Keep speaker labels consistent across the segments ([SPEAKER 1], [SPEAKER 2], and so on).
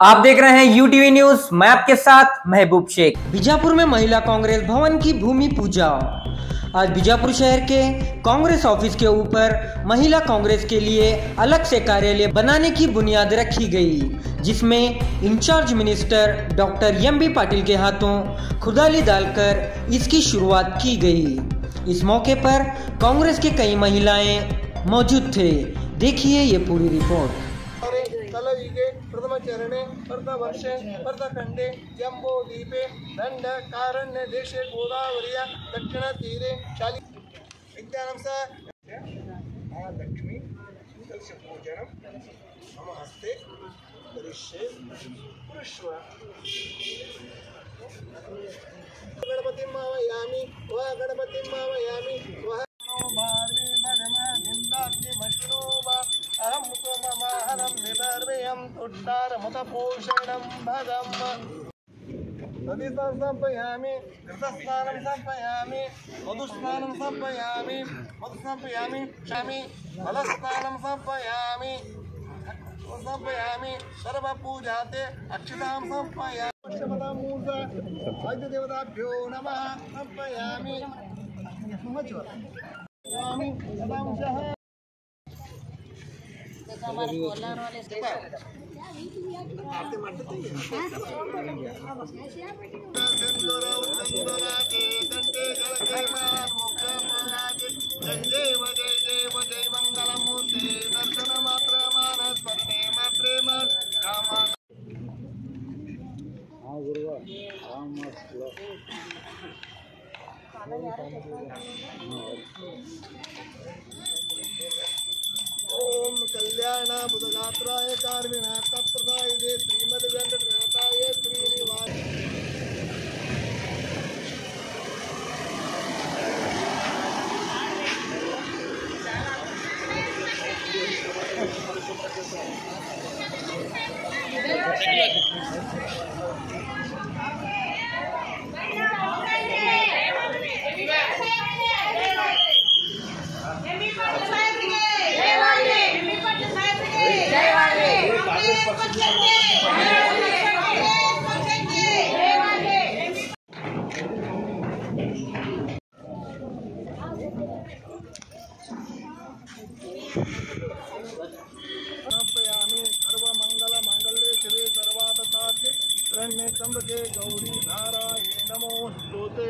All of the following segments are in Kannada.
[SPEAKER 1] आप देख रहे हैं यू टीवी न्यूज मैं आपके साथ महबूब शेख बीजापुर में महिला कांग्रेस भवन की भूमि पूजा आज बीजापुर शहर के कांग्रेस ऑफिस के ऊपर महिला कांग्रेस के लिए अलग से कार्यालय बनाने की बुनियाद रखी गई जिसमें incharge minister doctor M B Patil के हाथों खुदाली डालकर इसकी शुरुआत की गई इस मौके पर कांग्रेस के कई महिलाएं मौजूद थे देखिए ये पूरी रिपोर्ट
[SPEAKER 2] तलयुगे प्रथमचरणे वर्षे वर्धखण्डे जम्बूद्वीपे दण्डकारण्यदेशे गोदावर्या दक्षिणतीरे शालि विज्ञानं स महालक्ष्मी तस्य पूजनं मम हस्ते करिष्ये पुरुष्व गणपतिं भावयामि व गणपतिं भावयामि वः भारवे भगमगिन्दाग्निमशिनो वा अहं त्वमहनं विदर्भयं तुष्टारमुतपोषणं भगम् नदीस्नानं समर्पयामि घृतस्नानं समर्पयामि मधुस्नानं समर्पयामि मधुस्नापयामि क्षामि फलस्नानं समर्पयामि समर्पयामि सर्वपूजाते अक्षतां समर्पयामि पश्यपदामूर्ध आद्यदेवताभ्यो नमः समर्पयामि स्वामी सदांशः ओम कल्याण बुधगात्राय कार्मिना तत्प्रदाय श्रीमद वेंकटनाथाय श्रीनिवास समर्पयामि सर्वमङ्गलमाङ्गल्ये शिवे सर्वार्थसाध्ये शरण्ये त्र्यम्बके गौरी नारायणे नमोऽस्तुते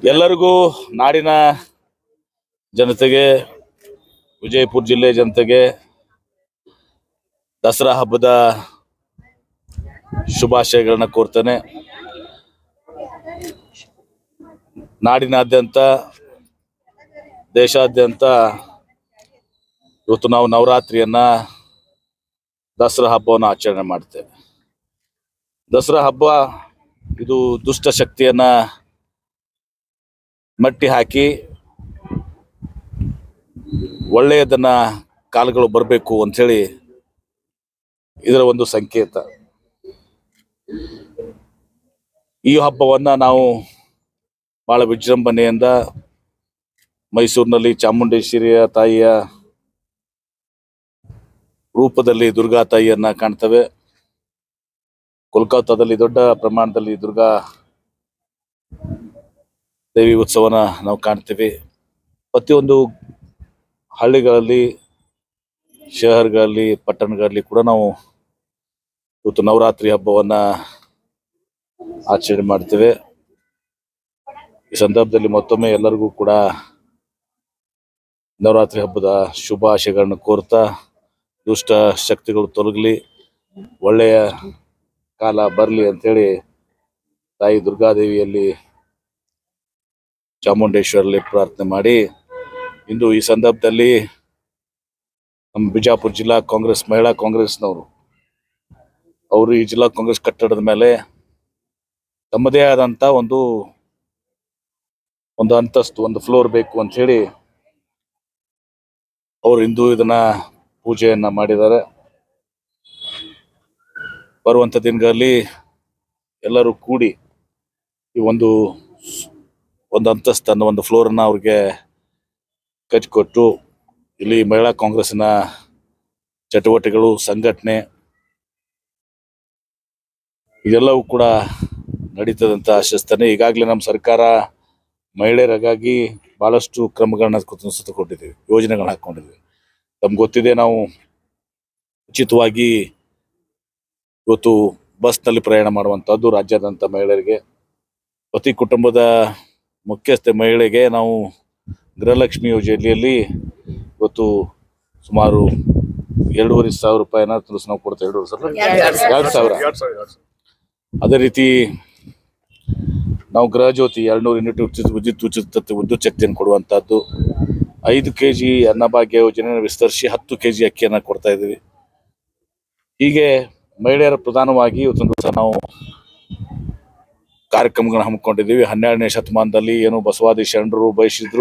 [SPEAKER 3] ಎಲ್ಲರಿಗೂ ನಾಡಿನ ಜನತೆಗೆ ವಿಜಯಪುರ ಜಿಲ್ಲೆ ಜನತೆಗೆ ದಸರಾ ಹಬ್ಬದ ಶುಭಾಶಯಗಳನ್ನ ಕೋರ್ತೇನೆ ನಾಡಿನಾದ್ಯಂತ ದೇಶಾದ್ಯಂತ ಇವತ್ತು ನಾವು ನವರಾತ್ರಿಯನ್ನ ದಸರಾ ಹಬ್ಬವನ್ನು ಆಚರಣೆ ಮಾಡ್ತೇವೆ ದಸರಾ ಹಬ್ಬ ಇದು ದುಷ್ಟ ಶಕ್ತಿಯನ್ನ ಮಟ್ಟಿ ಹಾಕಿ ಒಳ್ಳೆಯದನ್ನ ಕಾಲಗಳು ಬರಬೇಕು ಅಂಥೇಳಿ ಇದರ ಒಂದು ಸಂಕೇತ ಈ ಹಬ್ಬವನ್ನ ನಾವು ಬಹಳ ವಿಜೃಂಭಣೆಯಿಂದ ಮೈಸೂರಿನಲ್ಲಿ ಚಾಮುಂಡೇಶ್ವರಿಯ ತಾಯಿಯ ರೂಪದಲ್ಲಿ ದುರ್ಗಾ ತಾಯಿಯನ್ನ ಕಾಣ್ತೇವೆ ಕೋಲ್ಕತ್ತಾದಲ್ಲಿ ದೊಡ್ಡ ಪ್ರಮಾಣದಲ್ಲಿ ದುರ್ಗಾ ದೇವಿ ಉತ್ಸವನ ನಾವು ಕಾಣ್ತೀವಿ ಪ್ರತಿಯೊಂದು ಹಳ್ಳಿಗಳಲ್ಲಿ ಶಹರ್ಗಳಲ್ಲಿ ಪಟ್ಟಣಗಳಲ್ಲಿ ಕೂಡ ನಾವು ಇವತ್ತು ನವರಾತ್ರಿ ಹಬ್ಬವನ್ನ ಆಚರಣೆ ಮಾಡ್ತೇವೆ ಈ ಸಂದರ್ಭದಲ್ಲಿ ಮತ್ತೊಮ್ಮೆ ಎಲ್ಲರಿಗೂ ಕೂಡ ನವರಾತ್ರಿ ಹಬ್ಬದ ಶುಭಾಶಯಗಳನ್ನು ಕೋರ್ತಾ ದುಷ್ಟ ಶಕ್ತಿಗಳು ತೊಲಗಲಿ ಒಳ್ಳೆಯ ಕಾಲ ಬರಲಿ ಅಂತೇಳಿ ತಾಯಿ ದುರ್ಗಾದೇವಿಯಲ್ಲಿ ಚಾಮುಂಡೇಶ್ವರಲ್ಲಿ ಪ್ರಾರ್ಥನೆ ಮಾಡಿ ಇಂದು ಈ ಸಂದರ್ಭದಲ್ಲಿ ನಮ್ಮ ಬಿಜಾಪುರ ಜಿಲ್ಲಾ ಕಾಂಗ್ರೆಸ್ ಮಹಿಳಾ ಕಾಂಗ್ರೆಸ್ನವರು ಅವರು ಈ ಜಿಲ್ಲಾ ಕಾಂಗ್ರೆಸ್ ಕಟ್ಟಡದ ಮೇಲೆ ತಮ್ಮದೇ ಆದಂತ ಒಂದು ಒಂದು ಅಂತಸ್ತು ಒಂದು ಫ್ಲೋರ್ ಬೇಕು ಅಂತ ಹೇಳಿ ಅವರು ಇಂದು ಇದನ್ನ ಪೂಜೆಯನ್ನ ಮಾಡಿದ್ದಾರೆ ಬರುವಂತ ದಿನಗಳಲ್ಲಿ ಎಲ್ಲರೂ ಕೂಡಿ ಈ ಒಂದು ಒಂದು ಅಂತಸ್ತನ್ನು ಒಂದು ಫ್ಲೋರನ್ನ ಅವ್ರಿಗೆ ಕಚ್ಚಿಕೊಟ್ಟು ಇಲ್ಲಿ ಮಹಿಳಾ ಕಾಂಗ್ರೆಸ್ನ ಚಟುವಟಿಕೆಗಳು ಸಂಘಟನೆ ಇದೆಲ್ಲವೂ ಕೂಡ ನಡೀತದಂತ ಆಶಿಸ್ತಾನೆ ಈಗಾಗಲೇ ನಮ್ಮ ಸರ್ಕಾರ ಮಹಿಳೆಯರಿಗಾಗಿ ಬಹಳಷ್ಟು ಕ್ರಮಗಳನ್ನ ಸುತ್ತ ಕೊಟ್ಟಿದ್ದೀವಿ ಯೋಜನೆಗಳನ್ನ ಹಾಕೊಂಡಿದ್ದೀವಿ ತಮ್ಗೆ ಗೊತ್ತಿದೆ ನಾವು ಉಚಿತವಾಗಿ ಇವತ್ತು ಬಸ್ನಲ್ಲಿ ಪ್ರಯಾಣ ಮಾಡುವಂತಹದ್ದು ರಾಜ್ಯಾದ್ಯಂತ ಮಹಿಳೆಯರಿಗೆ ಪ್ರತಿ ಕುಟುಂಬದ ಮುಖ್ಯಸ್ಥೆ ಮಹಿಳೆಗೆ ನಾವು ಗೃಹಲಕ್ಷ್ಮಿ ಯೋಜನೆಯಲ್ಲಿ ಇವತ್ತು ಸುಮಾರು ಎರಡೂವರೆ ಸಾವಿರ ರೂಪಾಯಿನ ತುಲಸಿ ನಾವು ಕೊಡ್ತೇವೆ ಎರಡೂವರೆ ಸಾವಿರ ಎರಡು ಸಾವಿರ ಅದೇ ರೀತಿ ನಾವು ಗೃಹ ಜ್ಯೋತಿ ಎರಡ್ನೂರು ಯೂನಿಟ್ ಉಚಿತ ವಿದ್ಯುತ್ ಉಚಿತ ವಿದ್ಯುತ್ ಶಕ್ತಿಯನ್ನು ಕೊಡುವಂತಹದ್ದು ಐದು ಕೆ ಜಿ ಅನ್ನಭಾಗ್ಯ ಯೋಜನೆಯನ್ನು ವಿಸ್ತರಿಸಿ ಹತ್ತು ಕೆ ಜಿ ಅಕ್ಕಿಯನ್ನು ಕೊಡ್ತಾ ಇದ್ದೀವಿ ಹೀಗೆ ಮಹಿಳೆಯರ ಪ್ರಧಾನವಾಗಿ ಇವತ್ತೊಂದು ದಿವಸ ನಾವು ಕಾರ್ಯಕ್ರಮಗಳನ್ನ ಹಮ್ಮಿಕೊಂಡಿದ್ದೀವಿ ಹನ್ನೆರಡನೇ ಶತಮಾನದಲ್ಲಿ ಏನು ಬಸವಾದಿ ಶರಣರು ಬಯಸಿದ್ರು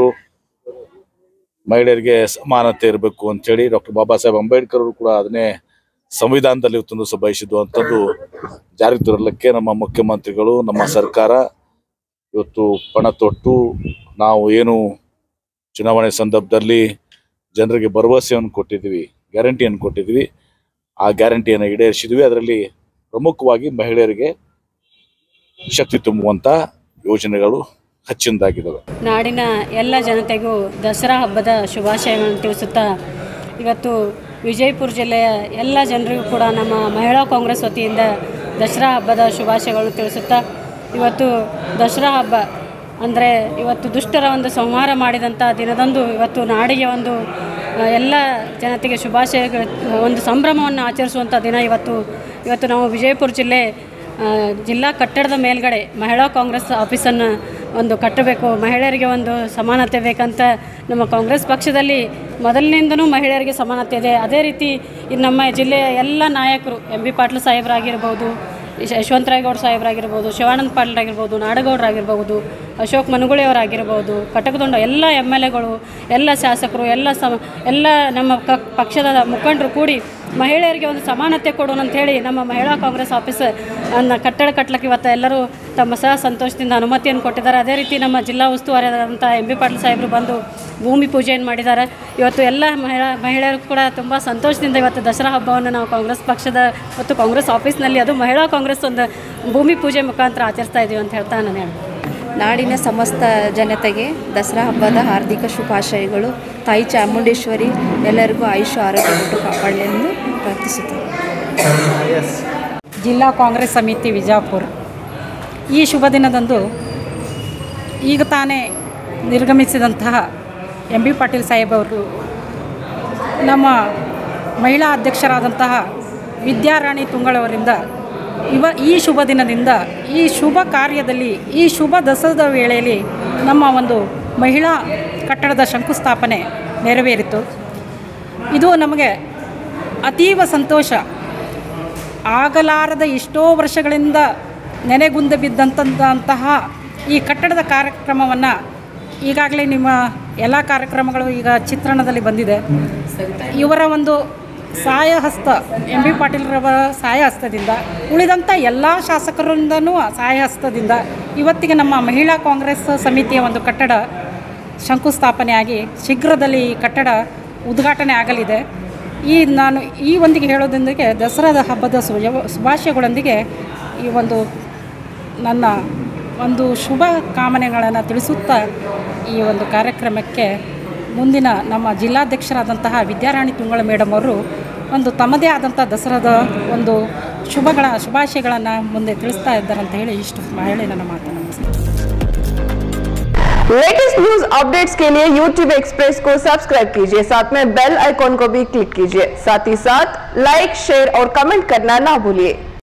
[SPEAKER 3] ಮಹಿಳೆಯರಿಗೆ ಸಮಾನತೆ ಇರಬೇಕು ಅಂತೇಳಿ ಡಾಕ್ಟರ್ ಬಾಬಾ ಸಾಹೇಬ್ ಅಂಬೇಡ್ಕರ್ ಅವರು ಕೂಡ ಅದನ್ನೇ ಸಂವಿಧಾನದಲ್ಲಿ ಇವತ್ತೊಂದು ದಿವಸ ಬಯಸಿದ್ದು ಅಂತದ್ದು ಜಾರಿಗೆ ತರಲಿಕ್ಕೆ ನಮ್ಮ ಮುಖ್ಯಮಂತ್ರಿಗಳು ನಮ್ಮ ಸರ್ಕಾರ ಇವತ್ತು ಪಣ ತೊಟ್ಟು ನಾವು ಏನು ಚುನಾವಣೆ ಸಂದರ್ಭದಲ್ಲಿ ಜನರಿಗೆ ಭರವಸೆಯನ್ನು ಕೊಟ್ಟಿದ್ದೀವಿ ಗ್ಯಾರಂಟಿಯನ್ನು ಕೊಟ್ಟಿದ್ದೀವಿ ಆ ಗ್ಯಾರಂಟಿಯನ್ನು ಈಡೇರಿಸಿದ್ವಿ ಅದರಲ್ಲಿ ಪ್ರಮುಖವಾಗಿ ಮಹಿಳೆಯರಿಗೆ ಶಕ್ತಿ ತುಂಬುವಂತ ಯೋಜನೆಗಳು ಹೆಚ್ಚಿನದಾಗಿದ್ದಾವೆ
[SPEAKER 4] ನಾಡಿನ ಎಲ್ಲ ಜನತೆಗೂ ದಸರಾ ಹಬ್ಬದ ಶುಭಾಶಯಗಳನ್ನು ತಿಳಿಸುತ್ತಾ ಇವತ್ತು ವಿಜಯಪುರ ಜಿಲ್ಲೆಯ ಎಲ್ಲ ಜನರಿಗೂ ಕೂಡ ನಮ್ಮ ಮಹಿಳಾ ಕಾಂಗ್ರೆಸ್ ವತಿಯಿಂದ ದಸರಾ ಹಬ್ಬದ ಶುಭಾಶಯಗಳನ್ನು ತಿಳಿಸುತ್ತಾ ಇವತ್ತು ದಸರಾ ಹಬ್ಬ ಅಂದರೆ ಇವತ್ತು ದುಷ್ಟರ ಒಂದು ಸಂಹಾರ ಮಾಡಿದಂಥ ದಿನದಂದು ಇವತ್ತು ನಾಡಿಗೆ ಒಂದು ಆ, ಎಲ್ಲ ಜನತೆಗೆ ಶುಭಾಶಯಗಳ ಒಂದು ಸಂಭ್ರಮವನ್ನು ಆಚರಿಸುವಂಥ ದಿನ ಇವತ್ತು ಇವತ್ತು ನಾವು ವಿಜಯಪುರ ಜಿಲ್ಲೆ ಆ, ಜಿಲ್ಲಾ ಕಟ್ಟಡದ ಮೇಲ್ಗಡೆ ಮಹಿಳಾ ಕಾಂಗ್ರೆಸ್ ಆಫೀಸನ್ನು ಒಂದು ಕಟ್ಟಬೇಕು ಮಹಿಳೆಯರಿಗೆ ಒಂದು ಸಮಾನತೆ ಬೇಕಂತ ನಮ್ಮ ಕಾಂಗ್ರೆಸ್ ಪಕ್ಷದಲ್ಲಿ ಮೊದಲಿನಿಂದನೂ ಮಹಿಳೆಯರಿಗೆ ಸಮಾನತೆ ಇದೆ ಅದೇ ರೀತಿ ಈ ನಮ್ಮ ಜಿಲ್ಲೆಯ ಎಲ್ಲ ನಾಯಕರು ಎಂ ಬಿ ಪಾಟೀಲ್ ಸಾಹೇಬರಾಗಿರ್ಬೋದು ಯಶ- ಯಶವಂತರಾಯಗೌಡ ಸಾಹೇಬರಾಗಿರ್ಬೋದು ಶಿವಾನಂದ ಪಾಟೀಲ್ರಾಗಿರ್ಬೋದು ನಾಡಗೌಡರಾಗಿರ್ಬೋದು ಅಶೋಕ್ ಮನುಗುಳಿಯವರಾಗಿರ್ಬೋದು ಕಟಕದೊಂಡ ಎಲ್ಲ ಎಮ್ ಎಲ್ ಎಗಳು ಎಲ್ಲ ಶಾಸಕರು ಎಲ್ಲ ಸಮ ಎಲ್ಲ ನಮ್ಮ ಕ ಪಕ್ಷದ ಮುಖಂಡರು ಕೂಡಿ ಮಹಿಳೆಯರಿಗೆ ಒಂದು ಸಮಾನತೆ ಕೊಡೋಣ ಅಂತ ಹೇಳಿ ನಮ್ಮ ಮಹಿಳಾ ಕಾಂಗ್ರೆಸ್ ಆಫೀಸ್ ಅನ್ನ ಕಟ್ಟಡ ಕಟ್ಟಲಿಕ್ಕೆ ಇವತ್ತು ಎಲ್ಲರೂ ತಮ್ಮ ಸಹ ಸಂತೋಷದಿಂದ ಅನುಮತಿಯನ್ನು ಕೊಟ್ಟಿದ್ದಾರೆ ಅದೇ ರೀತಿ ನಮ್ಮ ಜಿಲ್ಲಾ ಉಸ್ತುವಾರಿಯಾದಂಥ ಎಂ ಬಿ ಪಾಟೀಲ್ ಸಾಹೇಬರು ಬಂದು ಭೂಮಿ ಪೂಜೆಯನ್ನು ಮಾಡಿದ್ದಾರೆ ಇವತ್ತು ಎಲ್ಲ ಮಹಿಳಾ ಮಹಿಳೆಯರು ಕೂಡ ತುಂಬ ಸಂತೋಷದಿಂದ ಇವತ್ತು ದಸರಾ ಹಬ್ಬವನ್ನು ನಾವು ಕಾಂಗ್ರೆಸ್ ಪಕ್ಷದ ಮತ್ತು ಕಾಂಗ್ರೆಸ್ ಆಫೀಸ್ನಲ್ಲಿ ಅದು ಮಹಿಳಾ ಕಾಂಗ್ರೆಸ್ ಒಂದು ಭೂಮಿ ಪೂಜೆ ಮುಖಾಂತರ ಆಚರಿಸ್ತಾ ಇದ್ದೀವಿ ಅಂತ ಹೇಳ್ತಾ ನಾನು ಹೇಳ್ತೀನಿ
[SPEAKER 5] ನಾಡಿನ ಸಮಸ್ತ ಜನತೆಗೆ ದಸರಾ ಹಬ್ಬದ ಹಾರ್ದಿಕ ಶುಭಾಶಯಗಳು ತಾಯಿ ಚಾಮುಂಡೇಶ್ವರಿ ಎಲ್ಲರಿಗೂ ಆಯುಷ್ಯ ಆರೋಗ್ಯ ಕೊಟ್ಟು ಕಾಪಾಡಲಿ ಎಂದು ಪ್ರಾರ್ಥಿಸುತ್ತೇನೆ
[SPEAKER 6] ಜಿಲ್ಲಾ ಕಾಂಗ್ರೆಸ್ ಸಮಿತಿ ವಿಜಾಪುರ ಈ ಶುಭ ದಿನದಂದು ಈಗ ತಾನೇ ನಿರ್ಗಮಿಸಿದಂತಹ ಎಂ ಬಿ ಪಾಟೀಲ್ ಸಾಹೇಬವರು ನಮ್ಮ ಮಹಿಳಾ ಅಧ್ಯಕ್ಷರಾದಂತಹ ವಿದ್ಯಾರಾಣಿ ತುಂಗಳವರಿಂದ ಇವ ಈ ಶುಭ ದಿನದಿಂದ ಈ ಶುಭ ಕಾರ್ಯದಲ್ಲಿ ಈ ಶುಭ ದಸರದ ವೇಳೆಯಲ್ಲಿ ನಮ್ಮ ಒಂದು ಮಹಿಳಾ ಕಟ್ಟಡದ ಶಂಕುಸ್ಥಾಪನೆ ನೆರವೇರಿತು ಇದು ನಮಗೆ ಅತೀವ ಸಂತೋಷ ಆಗಲಾರದ ಎಷ್ಟೋ ವರ್ಷಗಳಿಂದ ನೆನೆಗುಂದ ಬಿದ್ದಂತಹ ಈ ಕಟ್ಟಡದ ಕಾರ್ಯಕ್ರಮವನ್ನು ಈಗಾಗಲೇ ನಿಮ್ಮ ಎಲ್ಲ ಕಾರ್ಯಕ್ರಮಗಳು ಈಗ ಚಿತ್ರಣದಲ್ಲಿ ಬಂದಿದೆ ಇವರ ಒಂದು ಸಹಾಯ ಹಸ್ತ ಎಂ ಬಿ ಪಾಟೀಲ್ರವರ ಸಹಾಯ ಹಸ್ತದಿಂದ ಉಳಿದಂಥ ಎಲ್ಲ ಶಾಸಕರಿಂದನೂ ಸಹಾಯ ಹಸ್ತದಿಂದ ಇವತ್ತಿಗೆ ನಮ್ಮ ಮಹಿಳಾ ಕಾಂಗ್ರೆಸ್ ಸಮಿತಿಯ ಒಂದು ಕಟ್ಟಡ ಶಂಕುಸ್ಥಾಪನೆಯಾಗಿ ಶೀಘ್ರದಲ್ಲಿ ಈ ಕಟ್ಟಡ ಉದ್ಘಾಟನೆ ಆಗಲಿದೆ ಈ ನಾನು ಈ ಒಂದಿಗೆ ಹೇಳೋದೊಂದಿಗೆ ದಸರಾದ ಹಬ್ಬದ ಸುಯ ಶುಭಾಶಯಗಳೊಂದಿಗೆ ಈ ಒಂದು ನನ್ನ ಒಂದು ಶುಭ ಕಾಮನೆಗಳನ್ನು ತಿಳಿಸುತ್ತಾ ಈ ಒಂದು ಕಾರ್ಯಕ್ರಮಕ್ಕೆ ಮುಂದಿನ ನಮ್ಮ ಜಿಲ್ಲಾಧ್ಯಕ್ಷರಾದಂತಹ ವಿದ್ಯಾರಾಣಿ ತುಂಗಳ ಮೇಡಮ್ ಅವರು ಒಂದು ತಮ್ಮದೇ ಆದಂಥ ದಸರಾದ ಒಂದು ಶುಭಗಳ ಶುಭಾಶಯಗಳನ್ನು ಮುಂದೆ ತಿಳಿಸ್ತಾ ಇದ್ದಾರೆ ಅಂತ ಹೇಳಿ ಇಷ್ಟು ಹೇಳಿ ನನ್ನ ಮಾತನ್ನು ಮುಗಿಸ್ತೇನೆ.
[SPEAKER 7] लेटेस्ट न्यूज अपडेट्स के लिए YouTube एक्सप्रेस को सब्सक्राइब कीजिए साथ में बेल आइकॉन को भी क्लिक कीजिए साथ ही साथ लाइक शेयर और कमेंट करना ना भूलिए